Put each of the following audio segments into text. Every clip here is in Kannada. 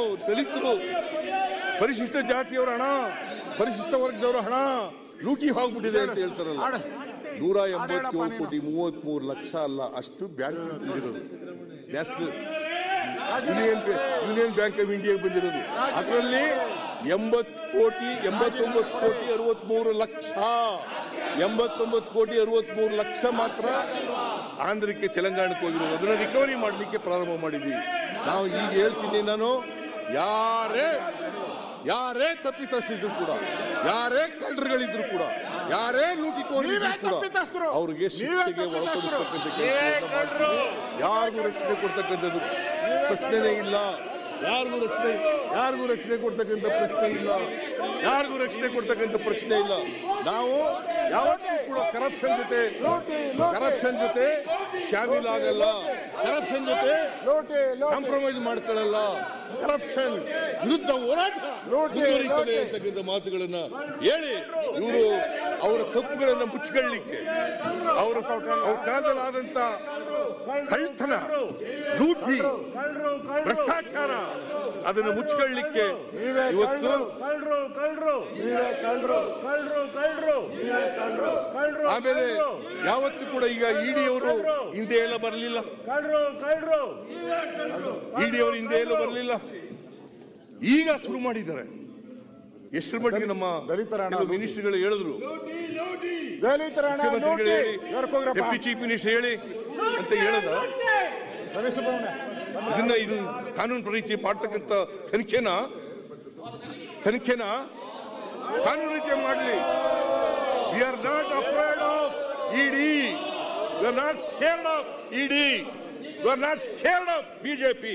ದಲಿತರು ಪರಿಶಿಷ್ಟ ಜಾತಿಯವರ ಹಣ ಪರಿಶಿಷ್ಟ ವರ್ಗದವರ ಹಣ ಲೂಟಿ ಹೋಗ್ಬಿಟ್ಟಿದೆ ಅಂತ ಹೇಳ್ತಾರಲ್ಲ ಆಡ. ನೂರ ಹೇಳಪ್ಪ ಎಂಬತ್ತೇಳು ನೀನು. ಕೋಟಿ ಮೂವತ್ಮೂರು ಲಕ್ಷ ಅಲ್ಲ ಅಷ್ಟು ಬ್ಯಾಂಕ್ ಬಂದಿರೋದು national union union bank of ಇಂಡಿಯಾಗೆ ಬಂದಿರೋದು ಅದರಲ್ಲಿ ಎಂಬತ್ತು ಕೋಟಿ ಎಂಬತ್ತೊಂಬತ್ತು ಕೋಟಿ ಅರವತ್ಮೂರು ಲಕ್ಷ ಎಂಬತ್ತೊಂಬತ್ತು ಕೋಟಿ ಅರವತ್ಮೂರು ಲಕ್ಷ ಮಾತ್ರ ಆಂಧ್ರಕ್ಕೆ ತೆಲಂಗಾಣಕ್ಕೆ ಹೋಗಿರೋದು ಅದನ್ನ ರಿಕವರಿ ಮಾಡಲಿಕ್ಕೆ ಪ್ರಾರಂಭ ಮಾಡಿದ್ದೀವಿ ನಾವು ಈಗ ಹೇಳ್ತೀನಿ ನಾನು ಯಾರೇ ಯಾರೇ ತಪ್ಪಿತಸ್ಥರಿದ್ರು ಕೂಡ ಯಾರೇ ಕಳ್ಳರುಗಳಿದ್ರು ಕೂಡ ಯಾರೇ ಲೂಟಿಕೋರಿದ್ರು ನೀವೇ ಕೂಡ ತಪ್ಪಿತಸ್ಥರು. ಅವ್ರಿಗೆ ನೀವೇ ಶಿಕ್ಷೆಗೆ ತಪ್ಪಿತಸ್ಥರು. ಒಳಪಡಿಸ್ತಕ್ಕಂಥ ಕೆಲಸವನ್ನ ಮಾಡ್ತೀವಿ. ಯಾರಿಗೂ ರಕ್ಷಣೆ ಕೊಡ್ತಕ್ಕಂಥದ್ದು ಪ್ರಶ್ನೆನೇ ಇಲ್ಲ ಯಾರಿಗೂ ರಕ್ಷಣೆ ಯಾರಿಗೂ ರಕ್ಷಣೆ ಕೊಡ್ತಕ್ಕಂಥ ಪ್ರಶ್ನೆ ಇಲ್ಲ ಯಾರಿಗೂ ರಕ್ಷಣೆ ಕೊಡ್ತಕ್ಕಂಥ ಪ್ರಶ್ನೆ ಇಲ್ಲ ನಾವು ಯಾವತ್ತೂ ಕೂಡ ಕರಪ್ಷನ್ ಜೊತೆ ಲೂಟಿ, ಲೂಟಿ. ಕರಪ್ಷನ್ ಜೊತೆ ಶಾಮೀಲ್ ಆಗಲ್ಲ ಕರಪ್ಷನ್ ಜೊತೆ ಲೂಟಿ ಲೂಟಿ ಕಾಂಪ್ರಮೈಸ್ ಮಾಡ್ಕೊಳ್ಳಲ್ಲ ಕರಪ್ಷನ್ ವಿರುದ್ಧ ಹೋರಾಟ ಲೂಟಿ, ಮುಂದುವರಿತದೆ ಲೂಟಿ. ಅಂತಕ್ಕಂಥ ಮಾತುಗಳನ್ನ ಹೇಳಿ ಇವರು ಅವರ ತಪ್ಪುಗಳನ್ನ ಮುಚ್ಚಿಕೊಳ್ಳಲಿಕ್ಕೆ ಅವರ ಅವ್ರ ಕಾಲದಲ್ಲಾದಂತ ಕಳ್ತನ ಲೂಟಿ ಭ್ರಷ್ಟಾಚಾರ ಅದನ್ನು ಮುಚ್ಚಿಕೊಳ್ಳಲಿಕ್ಕೆ ನೀವೇ ಇವತ್ತು ಕಳ್ರು ಕಳ್ರು ನೀವೇ ಕಳ್ರು ಕಳ್ರು ಕಳ್ರು ನೀವೇ ಕಳ್ರು ಕಳ್ರು ಆಮೇಲೆ ಯಾವತ್ತೂ ಕೂಡ ಈಗ ಇಡಿ ಅವರು ಹಿಂದೆ ಎಲ್ಲ ಬರಲಿಲ್ಲ ಕಳ್ರು ಕಳ್ರು ಇಡಿ ಅವರು ಹಿಂದೆ ಎಲ್ಲ ಬರಲಿಲ್ಲ ಈಗ ಶುರು ಮಾಡಿದ್ದಾರೆ ಎಷ್ಟರ ಮಟ್ಟಿಗೆ ನಮ್ಮ ದಲಿತರ ಹಣ ಕೆಲವು ಮಿನಿಸ್ಟ್ರಿಗಳು ಹೇಳಿದ್ರು ದಲಿತರ ಹಣ ಮುಖ್ಯಮಂತ್ರಿಗಳು ಲೂಟಿ ಹೇಳಿ ಎರ್ಕೋಗ್ರಪ್ಪ ಡೆಪ್ಟಿ ಚೀಫ್ ಮಿನಿಸ್ಟರ್ ಹೇಳಿ ಅಂತ ಹೇಳದ ರವಿ ಸುಬ್ರಹ್ಮಣ್ಯ ಇದನ್ನ ಇದು ಕಾನೂನು ರೀತಿ ಮಾಡ್ತಕ್ಕಂಥ ತನಿಖೆನ ತನಿಖೆನ ಕಾನೂನು ರೀತಿ ಮಾಡಲಿ we are not afraid of ED we are not scared of ED we are not scared of BJP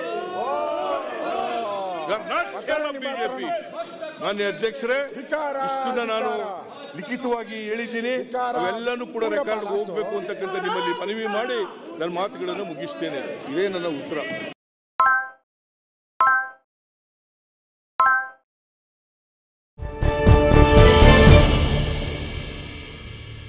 we are not scared of BJP ಮಾನ್ಯ ಅಧ್ಯಕ್ಷರೇ ಧಿಕ್ಕಾರ, ಇಷ್ಟನ್ನ ನಾನು ಧಿಕ್ಕಾರ. ಲಿಖಿತವಾಗಿ ಹೇಳಿದ್ದೀನಿ ಧಿಕ್ಕಾರ. ಅವೆಲ್ಲನೂ ಕೂಡ ಪೂರ್ವ ರೆಕಾರ್ಡ್ ಲಾಸ್ಟು. ಹೋಗ್ಬೇಕು ಅಂತಕ್ಕಂಥ ನಿಮ್ಮಲ್ಲಿ ಮನವಿ ಮಾಡಿ ನನ್ನ ಮಾತುಗಳನ್ನು ಮುಗಿಸ್ತೇನೆ ಇದೇ ನನ್ನ ಉತ್ತರ